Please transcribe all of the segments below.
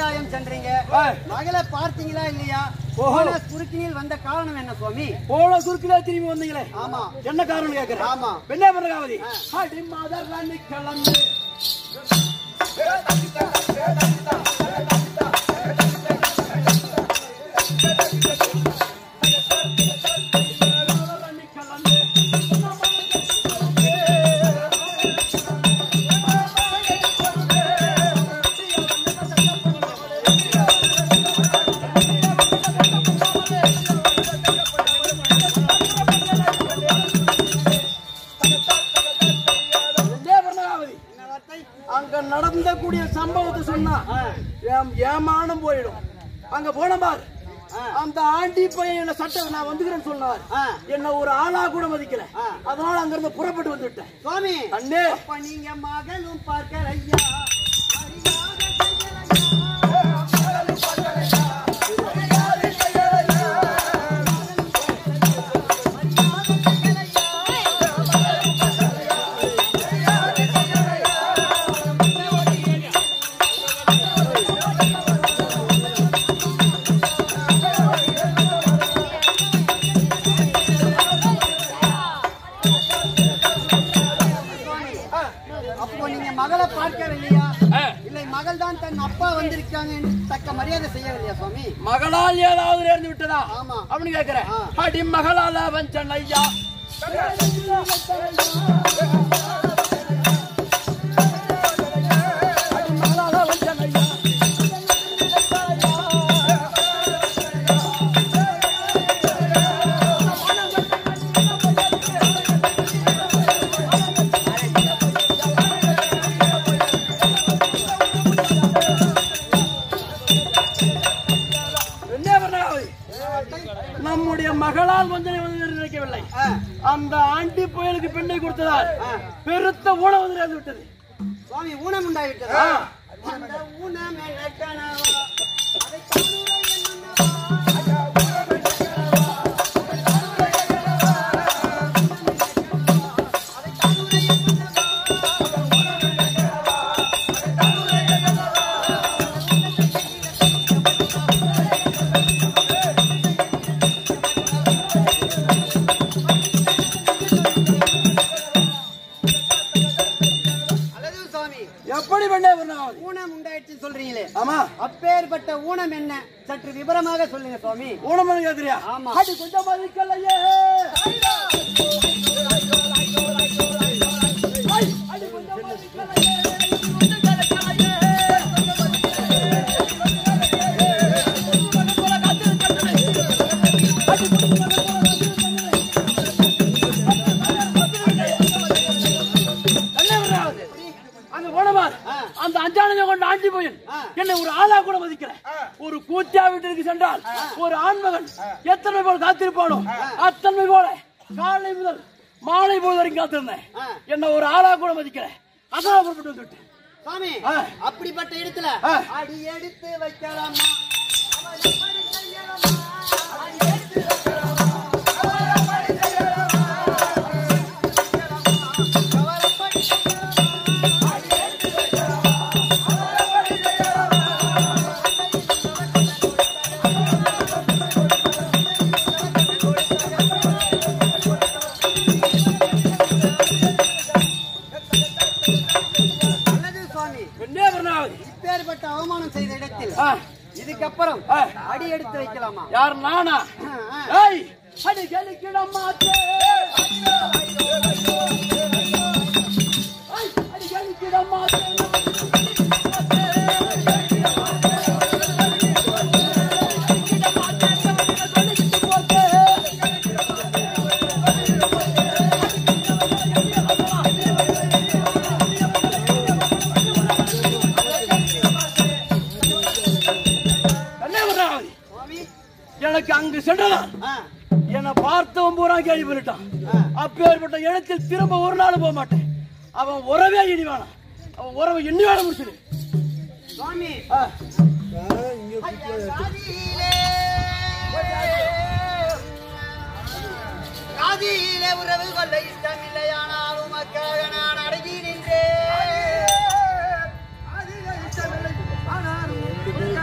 கைலாயம் சென்றீங்க ஆ. மகளை பார்த்தீங்களா இல்லையா ஓஹோ. போன குறுக்கினில் வந்த காரணம் என்ன சுவாமி போன குறுக்கில திரும்பி வந்தீங்களே ஆமா என்ன காரணம் கேக்குறேன் ஆமா. பெண்ணே பரகாவதி அடி மாதர் ராணி கலந்து பெண்ணே பரகாவதி என்ன வார்த்தை அங்க நடந்த கூடிய சம்பவத்தை சொன்னா ஏம்- ஏமானம் போயிடும் அங்க போன பார் அந்த ஆண்டி பையன் என்ன சட்டை நான் வந்துக்கிறேன்னு சொன்னார் ஆ. என்ன ஒரு ஆளா கூட மதிக்கல ஆ. அதனால அங்க இருந்து புறப்பட்டு வந்துட்டேன் சுவாமி அண்ணே அப்ப நீங்க மகளும் பார்க்கலையா அப்போ நீங்க மகளை பார்க்கவில்லையா இல்லை மகள் தான் தன் அப்பா வந்திருக்காங்க என்று தக்க மரியாதை செய்யவில்லையா சுவாமி மகளால் ஏதாவது நேர்ந்து விட்டதா ஆமா. அப்படின்னு கேக்குறேன் ஆ. அடி மகளால வஞ்சன் ஐயா அடி மகளால வஞ்சன் ஐயா என்ன பண்ணாவது நம்முடைய மகளால் வஞ்சனை வந்து நினைக்கவில்லை ஆ. அந்த ஆண்டி புயலுக்கு பெண்ணை கொடுத்ததால் பெருத்த உணவு வந்து நேர்ந்து விட்டது சுவாமி ஊனம் உண்டாயிட்டதா ஆ. அந்த ஊனம் என்ன கனவா? அதை காணுரை என்னவா? அல்லது சுவாமி எப்படி பெண்ணே பண்ணாவது ஊனம் உண்டாயிடுச்சுன்னு சொல்றீங்களே ஆமா அப்பேற்பட்ட ஊனம் என்ன சற்று விவரமாக சொல்லுங்க சுவாமி ஊனமனு கேக்குறியா ஆமா. அடி கொஞ்சம் மதிக்கலையே ஐ, அடி கொஞ்சம் மதிக்கலையே. என்ன பண்றாவது? அங்க போனவார் அந்த அஞ்சானதை கொண்ட ஆண்டி பையன் என்னை ஒரு ஆளா கூட மதிக்கல ஒரு கூத்தியா வீட்டிற்கு சென்றால் ஒரு ஆண்மகன் எத்தனை போல் காத்திருப்பானோ அத்தனை போல காலை முதல் மாலை போல் வரைக்கும் காத்திருந்தேன் என்ன ஒரு ஆளா கூட மதிக்கல அதான் புறப்பட்டு வந்துட்டேன் சுவாமி ஆ. அப்படிப்பட்ட இடத்துல ஆ. அடி எடுத்து வைக்கலாமா அவள் எப்படி செய்யலாமா? அடி எடுத்து வைக்கலாமா? அவள் எப்படி செய்யலாமா? அவள் எப்படி செய்யலாமா? அடி எடுத்து வைக்கலாமா? அவள் எப்படி செய்யலாமா? நல்லது சுவாமி என்ன பண்ணாவது இப்பேற்பட்ட அவமானம் செய்த இடத்தில் ஆ, இதுக்கப்புறம் ஆ. அடி எடுத்து வைக்கலாமா யார் நானா ஆ, ஆ. ஏய் அடி கழிக்கிட மாட்டேன் ஐ, அடி கழிக்கிட மாட்டேன் என்ன பண்றாங்க சுவாமி எனக்கு அங்கு சென்றதான் ஆ, என்னை பார்த்தவன் பூரா கேள்வி பண்ணிட்டான் அப்பேற்பட்ட இடத்தில் திரும்ப ஒரு நாள் போக மாட்டேன் அவன் உறவே இனி வேணாம் அவன் உறவை எண்ணி வேணாம் முடிச்சிடு சுவாமி ஆ, காதியிலே காதியிலே உறவு கொள்ள இஷ்டமில்லையானால் உமக்காக நான் அடங்கி நின்றேன் அதிக இஷ்டமில்லை ஆனாலும்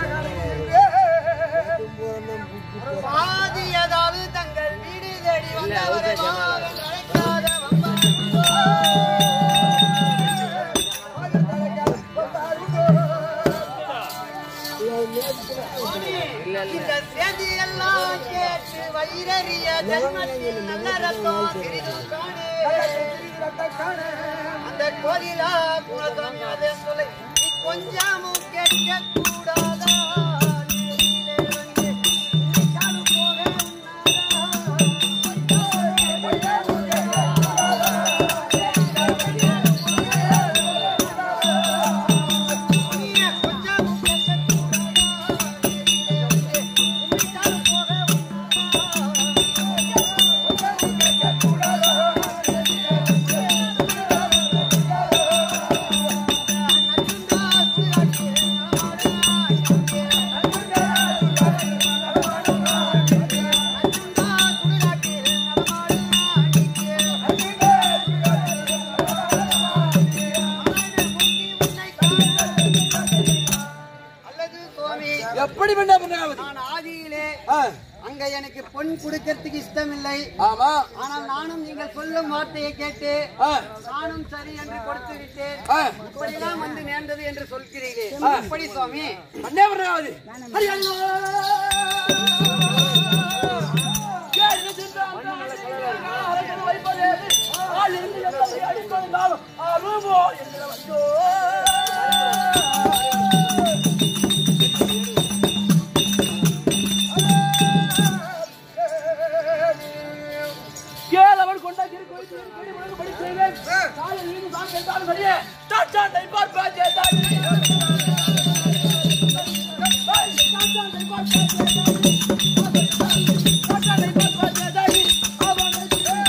இந்த செய்தியெல்லாம் கேட்டு வயிறறிய ஜென்மத்தில் நல்ல ரத்தம் சிறிது காணே. அந்த கோயிலா குலதம் அதை சொல்லை நீ கொஞ்சமும் கேட்க கூடாதா நேரிலே வந்து உன்னிக்காலு போக அல்லது சுவாமி எப்படி பண்ண பண்ணாவது நான் ஆதியிலே அங்க எனக்கு பொன் கொடுக்கறதுக்கு இஷ்டம் இல்லை ஆமா ஆனால் நானும் நீங்கள் சொல்லும் வார்த்தையை கேட்டு ஆ, நானும் சரி என்று கொடுத்து விட்டேன் ஆ. இப்படியெல்லாம் வந்து நேர்ந்தது என்று சொல்கிறீர்களே எப்படி சுவாமி பண்ணே பண்ணாவது ஹரி அல்லா. கேட்டு சென்றான் அரசன் வைப்பதேது. ஆள் இருந்து எத்தனை அடிக்கொண்டாலும் அருமோ என்று வந்தோ. கேளவன் கொண்ட கிரி கோயில் கிரி கிரி உலகு படி செய்வேன். காலில் இருந்து தான் கேட்டாலும் சரியே. தாட்டாண்டை பார்ப்பாச்சே தாண்டி. ஏய், தாட்டாண்டை பார்ப்பாச்சே தாண்டி. தாட்டாண்டை பார்ப்பாச்சே தாண்டி. அவனை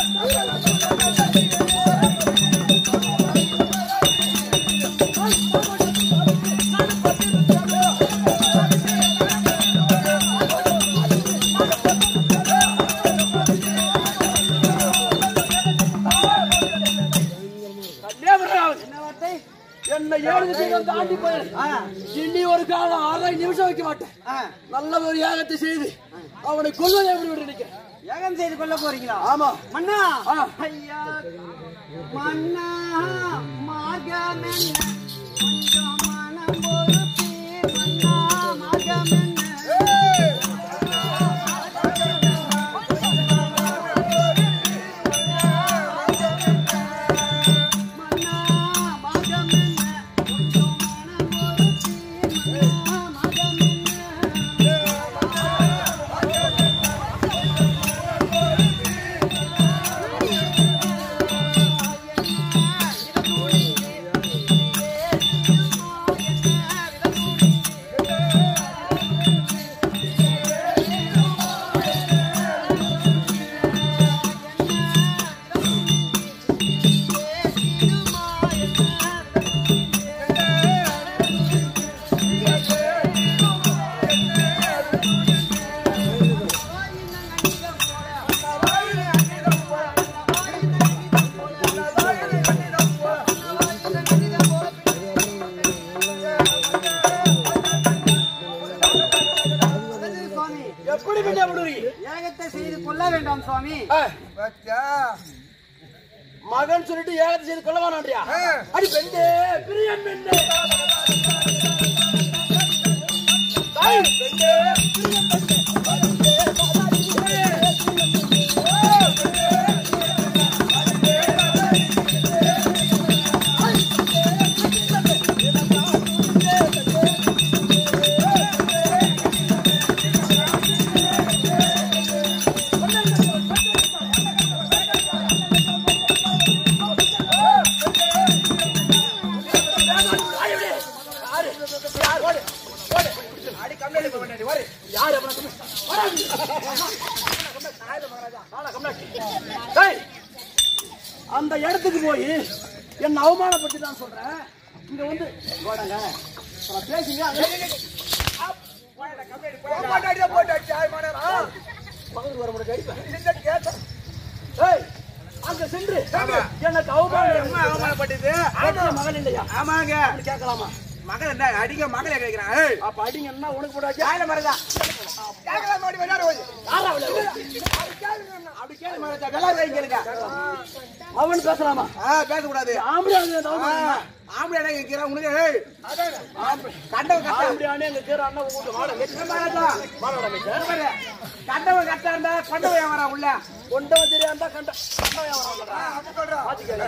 கன்னியாகுமரி என்ன வார்த்தை என்னை ஏழு தீரம் தாண்டி போயிரு ஆ, இனி ஒரு காலம் அரை நிமிஷம் வைக்க மாட்டேன் ஆ. நல்ல ஒரு யாகத்தை செய்து அவனை கொல்வதை எப்படி விட்டு நினைக்கிறேன் யாகம் செய்து கொள்ள போறீங்களா ஆமா மன்னா ஆ. ஐயா மன்னா மார்கமென்ன கொஞ்சம் மனம் பொறுப்பே மன்னா மார்கமென்ன மன்னா மார்கமென்ன கொஞ்சம் மனம் பொறுப்பே மன்னா மார்கமென்ன அல்லது சுவாமி எப்படி பண்ண விடுறீங்க யாகத்தை செய்து கொள்ள வேண்டாம் சுவாமி மகன் சொல்லிட்டு ஏகத்தை செய்து கொள்ள வேணாண்டியா அடி பெண்ணே பிரியன் பெண்ணே தாய் பெண்ணே பிரியன் பெண்ணே. யாரு அவனை கம்மி? வாடா இங்க. வாடா, கம்னாட்டி. டேய், அந்த இடத்துக்கு போய் என்ன அவமானப்பட்டு தான் சொல்றேன் இங்க வந்து வாடாங்க. அப்புறம் பேசுங்க பக்கத்துக்கு வர முடியாது அடிப்பேன். ஏய், அங்க சென்று எனக்கு அவமானம் அவமானப்பட்டது அவமானம் மகன் இல்லையா ஆமாங்க அப்படி கேட்கலாமா மகள் என்ன அடிக்க மகளை கேட்கிறான் ஏய் அப்ப அடிங்கன்னா உனக்கு போடாச்சு காயில மரதா கேட்கலாம் நோடி விளையாட போய் யாரா அவள? அப்படி கேளு மகாராஜா எல்லாரும் வைங்க அவன் பேசலாமா ஆ பேசக்கூடாது ஆம்படியானே அந்த ஆ, அவன் ஆம்பளை அண்ணன் கேட்கிறா உனக்கு ஏய் கண்டவன் கட்ட ஆம்படியானே எங்க கேற அண்ணன் உங்க வாட மகாராஜா பாரு, கண்டவன் கட்டா இருந்தா கொண்டவன் ஏன் வரா உள்ள கொண்டவன் தெரியா இருந்தா கண்ட கண்டவன் அவன்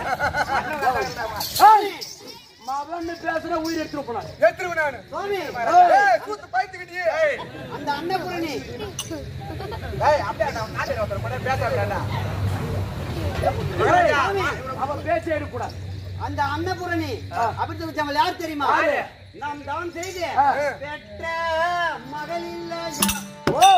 மகன் பேசுற உயிர் எடுத்துட்டு போனாரு எடுத்துருவேன் நானு சுவாமி ஏய், கூத்து பாய்த்துக்கிட்டியே. ஏய், அந்த அன்னபூரணி ஏய், அப்படியே நான் நாட்டுல ஒருத்தர் கூட பேச விடலடா. மகாராஜா, அவன் பேச்சே எடுக்கக்கூடாது அந்த அன்னபூரணி அப்படி வச்சவங்க யார் தெரியுமா யாரு? நாம் தவம் செய்து ஆ. பெற்ற மகள் இல்லையா ஓ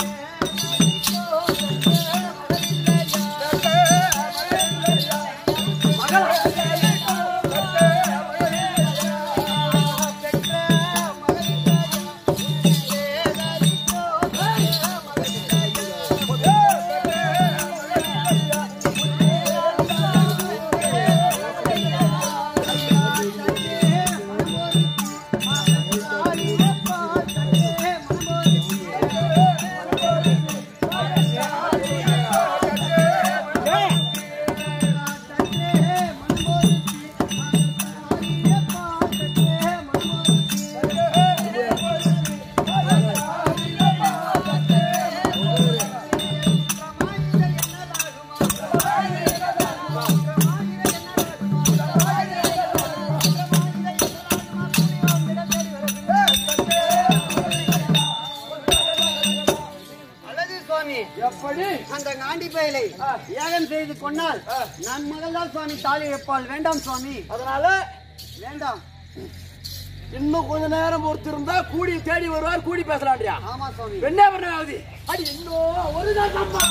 அழகு சுவாமி எப்படி அந்த காண்டி பயலை ஏகம் செய்து கொண்டால் நான் மகள் தான் சுவாமி தாலி வைப்பாள் வேண்டாம் சுவாமி அதனால வேண்டாம் இன்னும் கொஞ்ச நேரம் பொறுத்து இருந்தா கூடி தேடி வருவார் கூடி பேசலான்றியா ஆமா சுவாமி என்ன பண்ணாவது அடி இன்னும் ஒரு நாள் அம்மா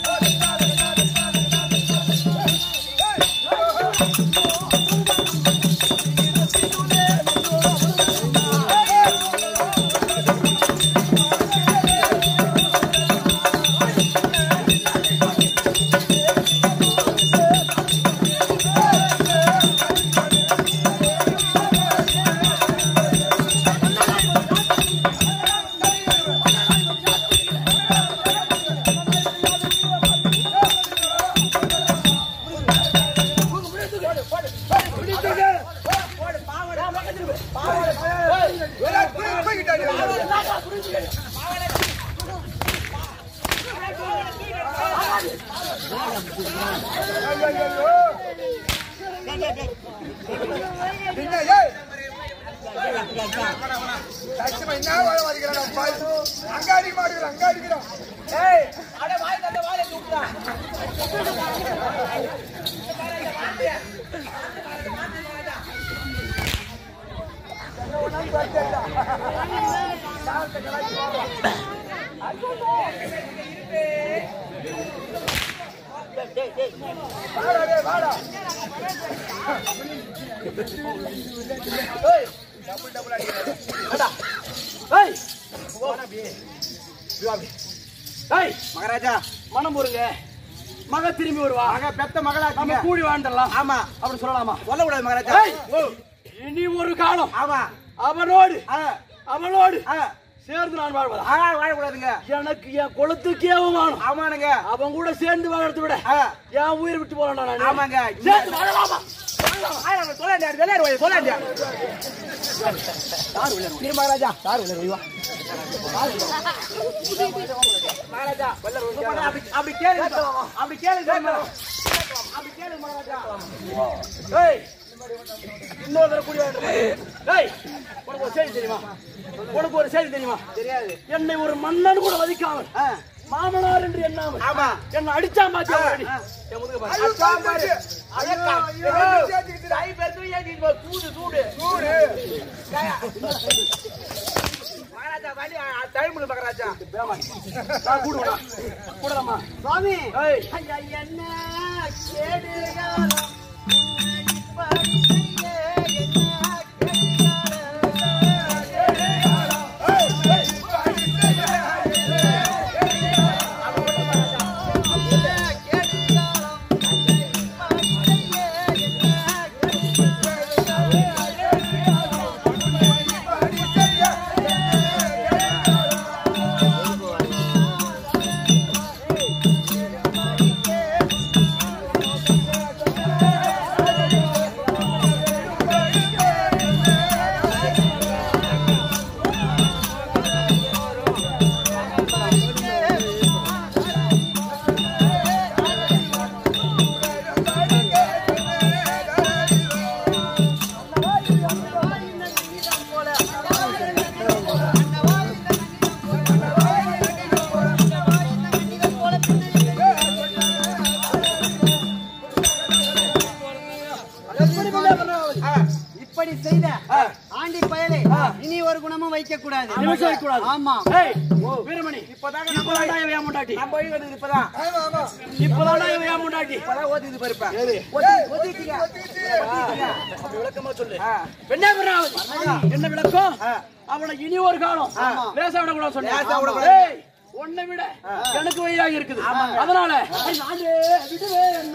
எல்லாரும் போய்- போய்கிட்டாரு. என்ன, ஏய்? லட்சுமி என்ன வேலை வாங்கிக்கிறாடா, பாரு. அங்க அடிக்க மாட்டேங்கிறான், அங்க அடிக்கிறான். ஏய், அட வாய் தந்த வாயை தூக்குடா. வாடா, டேய், வாடா. ஏய், double, double அடிக்கிறாரு. ஏய் ஏய் மகாராஜா மனம் பொறுங்க மக திரும்பி வருவா மக பெத்த மகளா நம்ம இருக்கீங்க. கூடி வாழ்ந்துடலாம் ஆமா அப்படி சொல்லலாமா சொல்லக்கூடாது மகாராஜா ஏய் இனி ஒரு காலம் ஆமா அவனோடு ஆ, அவனோடு ஆ. சேர்ந்து நான் வாழ்வதா ஆ, வாழக்கூடாதுங்க எனக்கு என் குலத்துக்கே அவமானம் ஆமானுங்க அவன் கூட சேர்ந்து வாழறத விட ஆ, என் உயிரை விட்டு போறேன்டா நான் ஆமாங்க சேர்ந்து வாழலாமா சொல்லாண்டியா விளையாடு சொல்லாண்டியா திரு மகாராஜா யார் விளையாடு மகாராஜா அப்படி அப்படி கேளு அப்படி கேளு அப்படி கேளு மகாராஜா ஏய் இன்னொரு தடவை கூடி வாழ்றேன் ஏய் உனக்கு ஒரு செய்தி தெரியுமா உனக்கு ஒரு செய்தி தெரியுமா தெரியாது என்னை ஒரு மன்னன் கூட மதிக்காமல் ஆ, மாமனார் என்று எண்ணாமல் ஆமா. என்ன அடிச்சா மாத்தி அவன் ஆ. என் முதுக பாரு. ஐயோ, அடிச்சா பாரு. ஐயோ, அடக்கா. ஐயோ, ஏய், சேர்த்துக்கிட்டு. கை பெருத்து ஏத்திட்டு போ, சூடு சூடு சூடு மகாராஜா வலி டைம் மகாராஜா வேமா. நான் கூடுவேனா? கூடலாமா? சுவாமி ஏய், ஐயா, என்ன கேடுகாலம் உன்னை இப்படி செய்ய என்ன கேடுகாலம் இப்படி செய்த ஆண்டி பயலே இனி ஒரு குணமும் வைக்க கூடாது நிமிஷம் வைக்கக்கூடாது. ஆமா ஏய், வீரமணி இப்பதாங்க இப்பதான்டா இவன் என் பொண்டாட்டி நான் போய் வந்தது இப்பதான் ஆமா ஆமா இப்பதான்டா இவன் என் பொண்டாட்டி இப்பதான் ஓதிது பாருப்பா ஒதுக்கிக்க. அப்படி விளக்கமா சொல்லு என்ன விடுறாவது? என்ன விளக்கம் அவனை இனி ஒரு காலம் லேசா விடக்கூடாது சொன்னேன் ஏய், உன்னை விட எனக்கு வழியாக இருக்குது அதனால நானே விடுவேன்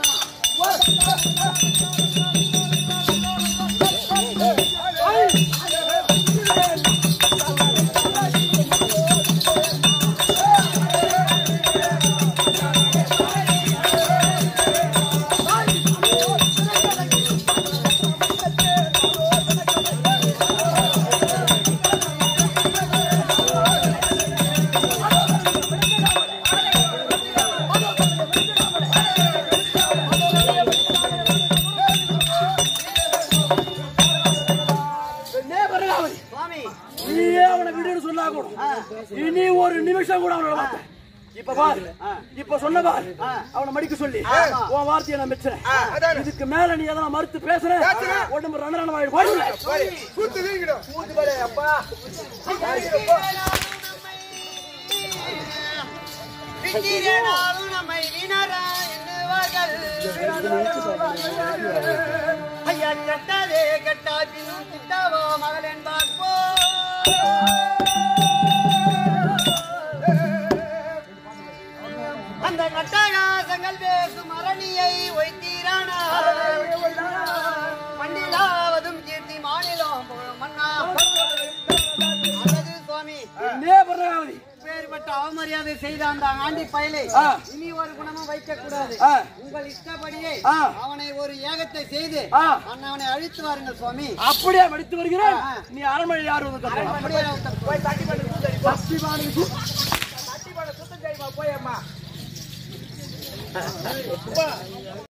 என்னே வருகிறாவது? சுவாமி நீயே அவனை விடுன்னு சொன்னா கூட இனி ஒரு நிமிஷம் கூட அவனோட வார்த்தை இப்ப பாரு இப்ப சொன்ன பாரு அவனை மடிக்க சொல்லி உன் வார்த்தையை நான் மெச்சுறேன் அதானே. இதுக்கு மேல நீ எதனா மறுத்து பேசுற உடம்பு ரணரணம் ஆயிடும் ஓடுல. கூத்து வீங்கிடும் கூத்து பாரு அப்பா விட்டிரனாலும் நம்மை வீணரா எண்ணுவார்கள். ஐயா கட்டாதே கட்டா பின்னும் கிட்டாவோ மகள் என்பார் போ அந்த கட்டாகாசங்கள் பேசும் அரணியை ஒய்த்தீரானா மண்ணிலாவதும் கீர்த்தி மாநிலம் புகழும் மன்னா அல்லது சுவாமி என்னே வருகிறாவது? பேர்பட்ட அவமரியாதை செய்த அந்த ஆண்டி பயலை ஆ. இனி ஒரு குணமும் வைக்க கூடாது ஆ. உங்கள் இஷ்டப்படியே ஆ. அவனை ஒரு ஏகத்தை செய்து ஆ. அவனை அழித்து வாருங்கள் சுவாமி அப்படியே மடித்து வருகிறேன் நீ அரண்மனை யார் வந்து கட்டுற? அப்படியே அவர்கிட்ட போய் தட்டி பண்ணி கூத்தடி பக்தி பாடி தட்டி பண்ண சுத்தம் செய்யுமா போய் அம்மா